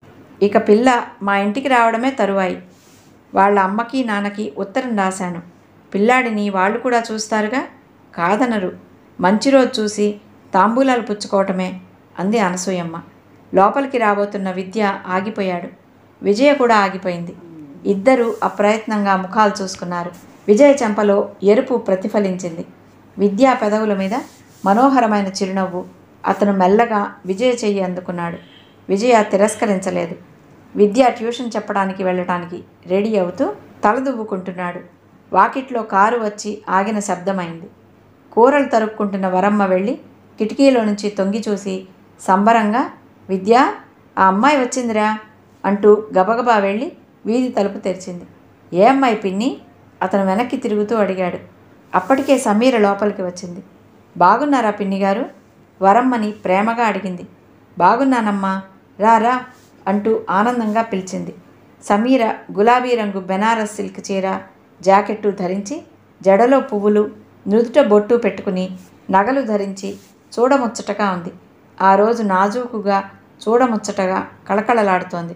ఇక పిల్ల మా ఇంటికి రావడమే తరువాయి వాళ్ళ అమ్మకి నాన్నకి ఉత్తరం రాశాను పిల్లాడిని వాళ్ళు కూడా చూస్తారుగా కాదనరు మంచి రోజు చూసి తాంబూలాలు పుచ్చుకోవటమే అంది అనసూయమ్మ లోపలికి రాబోతున్న విద్య ఆగిపోయాడు విజయ కూడా ఆగిపోయింది ఇద్దరూ అప్రయత్నంగా ముఖాలు చూసుకున్నారు విజయ చెంపలో ఎరుపు ప్రతిఫలించింది విద్యా పెదవుల మీద మనోహరమైన చిరునవ్వు అతను మెల్లగా విజయ చెయ్యి అందుకున్నాడు విజయ తిరస్కరించలేదు విద్య ట్యూషన్ చెప్పడానికి వెళ్ళటానికి రెడీ అవుతూ తలదువ్వుకుంటున్నాడు వాకిట్లో కారు వచ్చి ఆగిన శబ్దమైంది కూరలు తరుక్కుంటున్న వరమ్మ వెళ్ళి కిటికీలో నుంచి తొంగి చూసి సంబరంగా విద్య ఆ అమ్మాయి వచ్చిందిరా అంటూ గబగబా వెళ్ళి వీధి తలుపు తెరిచింది ఏ అమ్మాయి పిన్ని అతను వెనక్కి తిరుగుతూ అడిగాడు అప్పటికే సమీర లోపలికి వచ్చింది బాగున్నారా పిన్ని గారు వరమ్మని ప్రేమగా అడిగింది బాగున్నానమ్మా రా రా అంటూ ఆనందంగా పిలిచింది సమీర గులాబీ రంగు బెనారస్ సిల్క్ చీర జాకెట్టు ధరించి జడలో పువ్వులు నుదుట బొట్టు పెట్టుకుని నగలు ధరించి చూడముచ్చటగా ఉంది ఆ రోజు నాజూకుగా చూడముచ్చటగా కళకళలాడుతోంది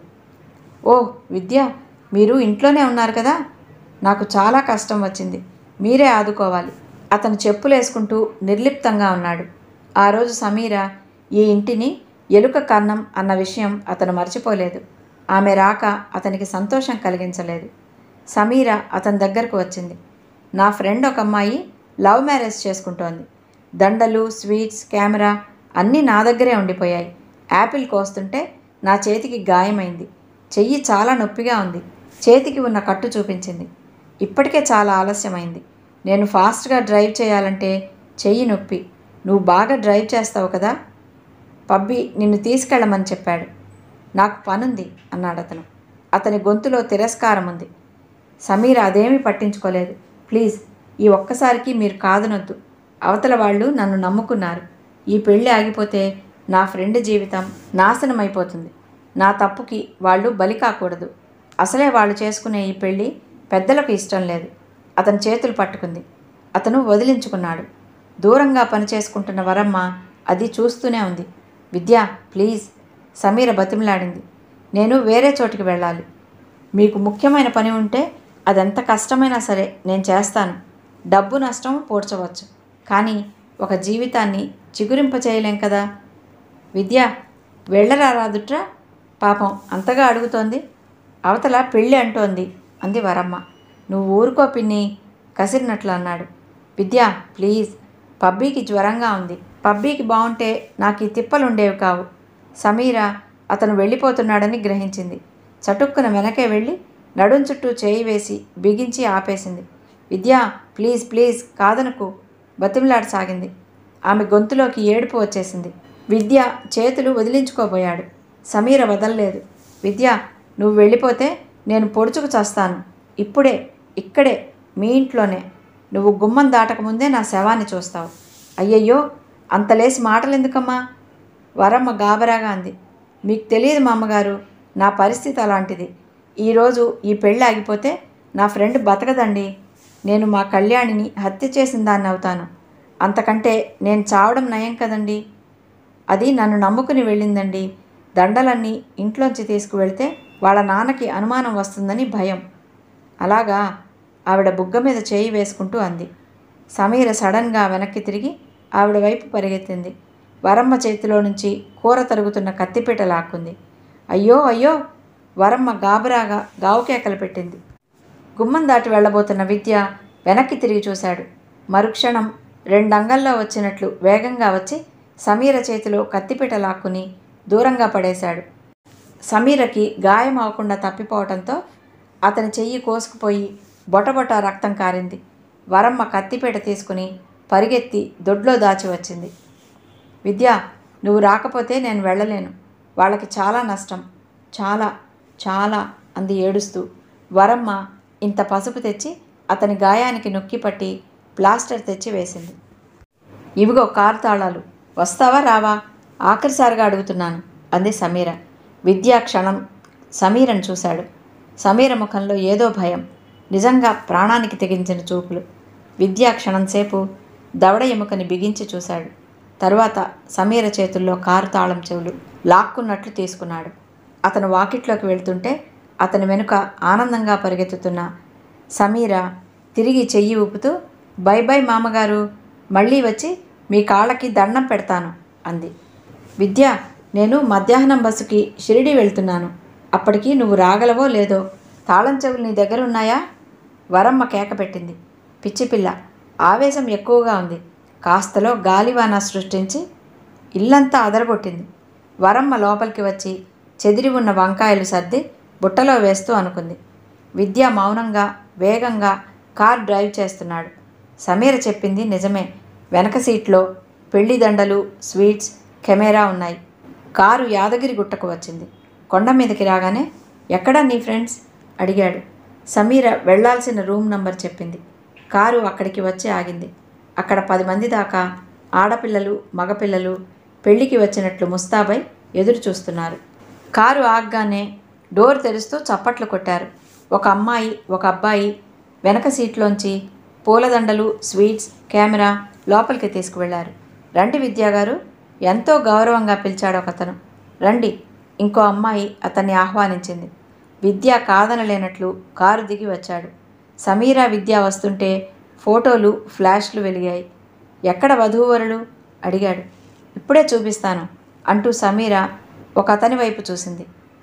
ఓ విద్య మీరు ఇంట్లోనే ఉన్నారు కదా నాకు చాలా కష్టం వచ్చింది మీరే ఆదుకోవాలి అతను చెప్పులేసుకుంటూ నిర్లిప్తంగా ఉన్నాడు ఆ రోజు సమీర ఈ ఇంటిని ఎలుక కన్నం అన్న విషయం అతను మర్చిపోలేదు ఆమె రాక అతనికి సంతోషం కలిగించలేదు సమీర అతని దగ్గరకు వచ్చింది నా ఫ్రెండ్ ఒక అమ్మాయి లవ్ మ్యారేజ్ చేసుకుంటోంది దండలు స్వీట్స్ కెమెరా అన్నీ నా దగ్గరే ఉండిపోయాయి యాపిల్ కోస్తుంటే నా చేతికి గాయమైంది చెయ్యి చాలా నొప్పిగా ఉంది చేతికి ఉన్న కట్టు చూపించింది ఇప్పటికే చాలా ఆలస్యమైంది నేను ఫాస్ట్గా డ్రైవ్ చేయాలంటే చెయ్యి నొప్పి నువ్వు బాగా డ్రైవ్ చేస్తావు కదా పబ్బి నిన్ను తీసుకెళ్ళమని చెప్పాడు నాకు పనుంది అన్నాడు అతను అతని గొంతులో తిరస్కారం ఉంది సమీర అదేమీ పట్టించుకోలేదు ప్లీజ్ ఈ ఒక్కసారికి మీరు కాదనొద్దు అవతల వాళ్ళు నన్ను నమ్ముకున్నారు ఈ పెళ్ళి ఆగిపోతే నా ఫ్రెండ్ జీవితం నాశనం అయిపోతుంది నా తప్పుకి వాళ్ళు బలి కాకూడదు అసలే వాళ్ళు చేసుకునే ఈ పెళ్ళి పెద్దలకు ఇష్టం లేదు అతని చేతులు పట్టుకుంది అతను వదిలించుకున్నాడు దూరంగా పనిచేసుకుంటున్న వరమ్మ అది చూస్తూనే ఉంది విద్య ప్లీజ్ సమీర బతిమలాడింది నేను వేరే చోటికి వెళ్ళాలి మీకు ముఖ్యమైన పని ఉంటే అదెంత కష్టమైనా సరే నేను చేస్తాను డబ్బు నష్టం పూడ్చవచ్చు కానీ ఒక జీవితాన్ని చిగురింప చేయలేం కదా విద్య వెళ్ళరా రాదుట్రా పాపం అంతగా అడుగుతోంది అవతల పెళ్ళి అంటోంది అంది వరమ్మ నువ్వు ఊరుకో పిన్ని కసిరినట్లు అన్నాడు విద్య ప్లీజ్ పబ్బీకి జ్వరంగా ఉంది పబ్బీకి బాగుంటే నాకు ఈ తిప్పలు ఉండేవి కావు సమీర అతను వెళ్ళిపోతున్నాడని గ్రహించింది చటుక్కున వెనకే వెళ్ళి నడుం చుట్టూ చేయి వేసి బిగించి ఆపేసింది విద్య ప్లీజ్ ప్లీజ్ కాదనుకు బతిమలాడసాగింది ఆమె గొంతులోకి ఏడుపు వచ్చేసింది విద్య చేతులు వదిలించుకోబోయాడు సమీర వదలలేదు విద్య నువ్వు వెళ్ళిపోతే నేను పొడుచుకు చస్తాను ఇప్పుడే ఇక్కడే మీ ఇంట్లోనే నువ్వు గుమ్మం దాటకముందే నా శవాన్ని చూస్తావు అయ్యయ్యో అంతలేసి మాటలెందుకమ్మా వరమ్మ గాబరాగా అంది మీకు తెలియదు మా అమ్మగారు నా పరిస్థితి అలాంటిది ఈరోజు ఈ పెళ్ళి ఆగిపోతే నా ఫ్రెండ్ బతకదండి నేను మా కళ్యాణిని హత్య చేసిన దాన్ని అవుతాను అంతకంటే నేను చావడం నయం కదండి అది నన్ను నమ్ముకుని వెళ్ళిందండి దండలన్నీ ఇంట్లోంచి తీసుకువెళ్తే వాళ్ళ నాన్నకి అనుమానం వస్తుందని భయం అలాగా ఆవిడ బుగ్గ మీద చేయి వేసుకుంటూ అంది సమీర సడన్గా వెనక్కి తిరిగి ఆవిడ వైపు పరిగెత్తింది వరమ్మ చేతిలో నుంచి కూర తరుగుతున్న కత్తిపీట లాక్కుంది అయ్యో అయ్యో వరమ్మ గాబరాగా గావుకేకలు పెట్టింది గుమ్మం దాటి వెళ్ళబోతున్న విద్య వెనక్కి తిరిగి చూశాడు మరుక్షణం రెండంగల్లో వచ్చినట్లు వేగంగా వచ్చి సమీర చేతిలో కత్తిపీట లాక్కుని దూరంగా పడేశాడు సమీరకి గాయం అవ్వకుండా తప్పిపోవడంతో అతని చెయ్యి కోసుకుపోయి బొటబొట రక్తం కారింది వరమ్మ కత్తిపీట తీసుకుని పరిగెత్తి దొడ్లో దాచి వచ్చింది విద్య నువ్వు రాకపోతే నేను వెళ్ళలేను వాళ్ళకి చాలా నష్టం చాలా చాలా అంది ఏడుస్తూ వరమ్మ ఇంత పసుపు తెచ్చి అతని గాయానికి నొక్కి పట్టి ప్లాస్టర్ తెచ్చి వేసింది ఇవిగో కారు తాళాలు వస్తావా రావా ఆఖరిసారిగా అడుగుతున్నాను అంది సమీర విద్యా క్షణం సమీరను చూశాడు సమీర ముఖంలో ఏదో భయం నిజంగా ప్రాణానికి తెగించిన చూపులు విద్యా క్షణం సేపు దవడ ఎముకని బిగించి చూశాడు తరువాత సమీర చేతుల్లో కారు తాళం చెవులు లాక్కున్నట్లు తీసుకున్నాడు అతను వాకిట్లోకి వెళ్తుంటే అతని వెనుక ఆనందంగా పరిగెత్తుతున్న సమీర తిరిగి చెయ్యి ఊపుతూ బై బై మామగారు మళ్ళీ వచ్చి మీ కాళ్ళకి దండం పెడతాను అంది విద్య నేను మధ్యాహ్నం బస్సుకి షిరిడి వెళ్తున్నాను అప్పటికి నువ్వు రాగలవో లేదో తాళం చెవులు నీ దగ్గర ఉన్నాయా వరమ్మ కేక పెట్టింది పిచ్చిపిల్ల ఆవేశం ఎక్కువగా ఉంది కాస్తలో గాలివాన సృష్టించి ఇల్లంతా అదరగొట్టింది వరమ్మ లోపలికి వచ్చి చెదిరి ఉన్న వంకాయలు సర్ది బుట్టలో వేస్తూ అనుకుంది విద్య మౌనంగా వేగంగా కార్ డ్రైవ్ చేస్తున్నాడు సమీర చెప్పింది నిజమే వెనక సీట్లో పెళ్లి దండలు స్వీట్స్ కెమెరా ఉన్నాయి కారు యాదగిరి గుట్టకు వచ్చింది కొండ మీదకి రాగానే ఎక్కడా నీ ఫ్రెండ్స్ అడిగాడు సమీర వెళ్ళాల్సిన రూమ్ నంబర్ చెప్పింది కారు అక్కడికి వచ్చి ఆగింది అక్కడ పది మంది దాకా ఆడపిల్లలు మగపిల్లలు పెళ్లికి వచ్చినట్లు ముస్తాబై ఎదురు చూస్తున్నారు కారు ఆగ్గానే డోర్ తెరుస్తూ చప్పట్లు కొట్టారు ఒక అమ్మాయి ఒక అబ్బాయి వెనక సీట్లోంచి పూలదండలు స్వీట్స్ కెమెరా లోపలికి తీసుకువెళ్లారు రండి విద్యాగారు ఎంతో గౌరవంగా పిలిచాడు ఒకతను రండి ఇంకో అమ్మాయి అతన్ని ఆహ్వానించింది విద్య కాదనలేనట్లు కారు దిగి వచ్చాడు సమీరా విద్య వస్తుంటే ఫోటోలు ఫ్లాష్లు వెలిగాయి ఎక్కడ వధూవరులు అడిగాడు ఇప్పుడే చూపిస్తాను అంటూ సమీర ఒక అతని వైపు చూసింది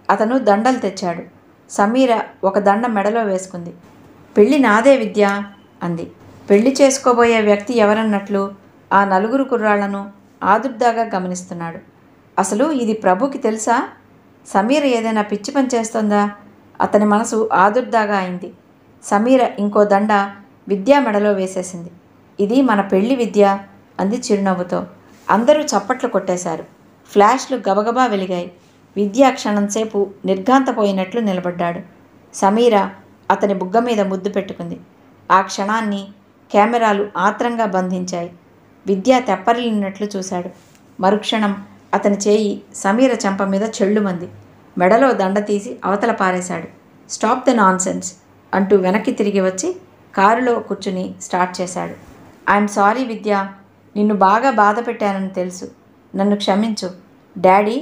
అతను దండలు తెచ్చాడు సమీర ఒక దండ మెడలో వేసుకుంది పెళ్ళి నాదే విద్య అంది పెళ్లి చేసుకోబోయే వ్యక్తి ఎవరన్నట్లు ఆ నలుగురు కుర్రాళ్లను ఆదుర్దాగా గమనిస్తున్నాడు అసలు ఇది ప్రభుకి తెలుసా సమీర ఏదైనా పిచ్చి పని చేస్తోందా అతని మనసు ఆదుర్దాగా అయింది సమీర ఇంకో దండ విద్యా మెడలో వేసేసింది ఇది మన పెళ్లి విద్య అంది చిరునవ్వుతో అందరూ చప్పట్లు కొట్టేశారు ఫ్లాష్లు గబగబా వెలిగాయి విద్యా క్షణంసేపు నిర్ఘాంతపోయినట్లు నిలబడ్డాడు సమీర అతని బుగ్గ మీద ముద్దు పెట్టుకుంది ఆ క్షణాన్ని కెమెరాలు ఆత్రంగా బంధించాయి విద్య తెప్పరిల్లినట్లు చూశాడు మరుక్షణం అతని చేయి సమీర చెంప మీద చెళ్ళుమంది మెడలో దండ తీసి అవతల పారేశాడు స్టాప్ ద నాన్సెన్స్ అంటూ వెనక్కి తిరిగి వచ్చి కారులో కూర్చుని స్టార్ట్ చేశాడు ఐఎమ్ సారీ విద్య నిన్ను బాగా బాధ పెట్టానని తెలుసు నన్ను క్షమించు డాడీ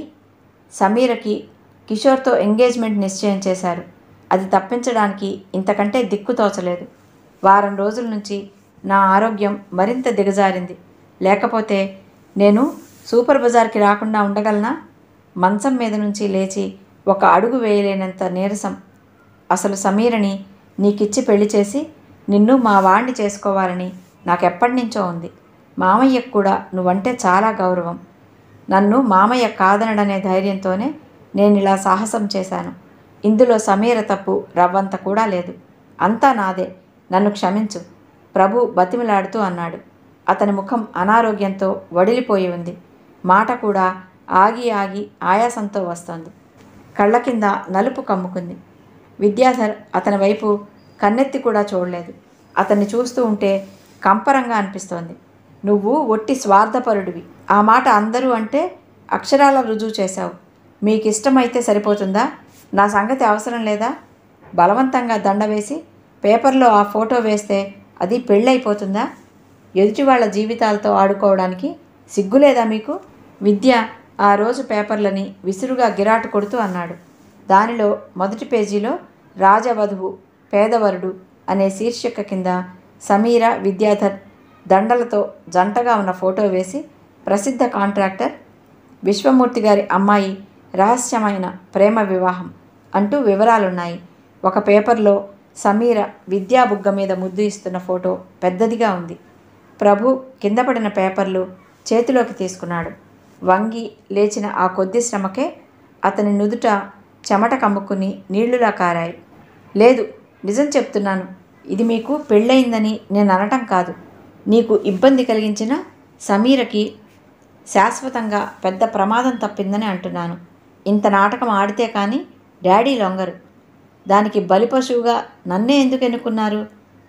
సమీరకి కిషోర్తో ఎంగేజ్మెంట్ నిశ్చయం చేశారు అది తప్పించడానికి ఇంతకంటే దిక్కు తోచలేదు వారం రోజుల నుంచి నా ఆరోగ్యం మరింత దిగజారింది లేకపోతే నేను సూపర్ బజార్కి రాకుండా ఉండగలనా మంచం మీద నుంచి లేచి ఒక అడుగు వేయలేనంత నీరసం అసలు సమీరని నీకిచ్చి పెళ్లి చేసి నిన్ను మా వాణ్ణి చేసుకోవాలని నాకెప్పటి నుంచో ఉంది మామయ్యకు కూడా నువ్వంటే చాలా గౌరవం నన్ను మామయ్య కాదనడనే ధైర్యంతోనే నేను ఇలా సాహసం చేశాను ఇందులో సమీర తప్పు రవ్వంత కూడా లేదు అంతా నాదే నన్ను క్షమించు ప్రభు బతిమిలాడుతూ అన్నాడు అతని ముఖం అనారోగ్యంతో వడిలిపోయి ఉంది మాట కూడా ఆగి ఆగి ఆయాసంతో వస్తోంది కళ్ళ కింద నలుపు కమ్ముకుంది విద్యాధర్ అతని వైపు కన్నెత్తి కూడా చూడలేదు అతన్ని చూస్తూ ఉంటే కంపరంగా అనిపిస్తోంది నువ్వు ఒట్టి స్వార్థపరుడివి ఆ మాట అందరూ అంటే అక్షరాల రుజువు చేశావు మీకు ఇష్టమైతే సరిపోతుందా నా సంగతి అవసరం లేదా బలవంతంగా దండ వేసి పేపర్లో ఆ ఫోటో వేస్తే అది పెళ్ళైపోతుందా ఎదుటి వాళ్ళ జీవితాలతో ఆడుకోవడానికి సిగ్గులేదా మీకు విద్య ఆ రోజు పేపర్లని విసురుగా గిరాటు కొడుతూ అన్నాడు దానిలో మొదటి పేజీలో రాజవధువు పేదవరుడు అనే శీర్షిక కింద సమీర విద్యాధర్ దండలతో జంటగా ఉన్న ఫోటో వేసి ప్రసిద్ధ కాంట్రాక్టర్ విశ్వమూర్తి గారి అమ్మాయి రహస్యమైన ప్రేమ వివాహం అంటూ వివరాలున్నాయి ఒక పేపర్లో సమీర విద్యా బుగ్గ మీద ముద్దు ఇస్తున్న ఫోటో పెద్దదిగా ఉంది ప్రభు కింద పడిన పేపర్లు చేతిలోకి తీసుకున్నాడు వంగి లేచిన ఆ కొద్ది శ్రమకే అతని నుదుట చెమట కమ్ముకుని నీళ్లులా కారాయి లేదు నిజం చెప్తున్నాను ఇది మీకు పెళ్ళయిందని నేను అనటం కాదు నీకు ఇబ్బంది కలిగించిన సమీరకి శాశ్వతంగా పెద్ద ప్రమాదం తప్పిందని అంటున్నాను ఇంత నాటకం ఆడితే కానీ డాడీ లొంగరు దానికి బలిపశువుగా నన్నే ఎందుకు ఎన్నుకున్నారు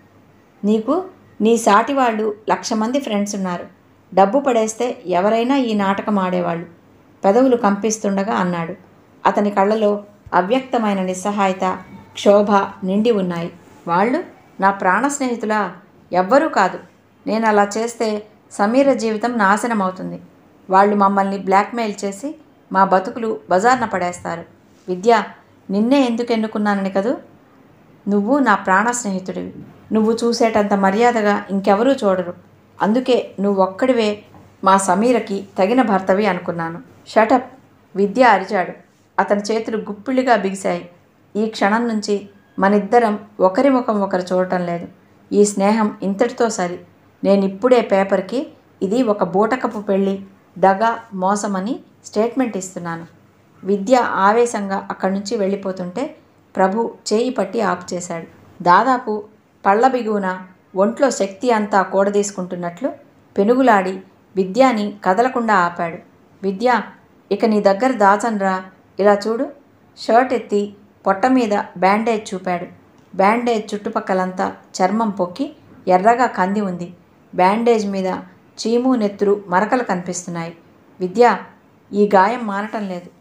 నీకు నీ సాటి వాళ్ళు లక్ష మంది ఫ్రెండ్స్ ఉన్నారు డబ్బు పడేస్తే ఎవరైనా ఈ నాటకం ఆడేవాళ్ళు పెదవులు కంపిస్తుండగా అన్నాడు అతని కళ్ళలో అవ్యక్తమైన నిస్సహాయత క్షోభ నిండి ఉన్నాయి వాళ్ళు నా ప్రాణ స్నేహితులా ఎవ్వరూ కాదు నేను అలా చేస్తే సమీర జీవితం నాశనం అవుతుంది వాళ్ళు మమ్మల్ని బ్లాక్మెయిల్ చేసి మా బతుకులు బజార్న పడేస్తారు విద్య నిన్నే ఎందుకు ఎన్నుకున్నానని కదూ నువ్వు నా ప్రాణ స్నేహితుడివి నువ్వు చూసేటంత మర్యాదగా ఇంకెవరూ చూడరు అందుకే నువ్వు ఒక్కడివే మా సమీరకి తగిన భర్తవి అనుకున్నాను షటప్ విద్య అరిచాడు అతని చేతులు గుప్పిళ్ళిగా బిగిశాయి ఈ క్షణం నుంచి మనిద్దరం ఒకరి ముఖం ఒకరు చూడటం లేదు ఈ స్నేహం ఇంతటితో సరి నేను ఇప్పుడే పేపర్కి ఇది ఒక బూటకపు పెళ్ళి దగ మోసమని స్టేట్మెంట్ ఇస్తున్నాను విద్య ఆవేశంగా అక్కడి నుంచి వెళ్ళిపోతుంటే ప్రభు చేయి పట్టి ఆపు చేశాడు దాదాపు పళ్ళ బిగువున ఒంట్లో శక్తి అంతా కూడదీసుకుంటున్నట్లు పెనుగులాడి విద్యాని కదలకుండా ఆపాడు విద్య ఇక నీ దగ్గర దాచన్రా ఇలా చూడు షర్ట్ ఎత్తి పొట్ట మీద బ్యాండేజ్ చూపాడు బ్యాండేజ్ చుట్టుపక్కలంతా చర్మం పొక్కి ఎర్రగా కంది ఉంది బ్యాండేజ్ మీద చీము నెత్తురు మరకలు కనిపిస్తున్నాయి విద్య ఈ గాయం మానటం లేదు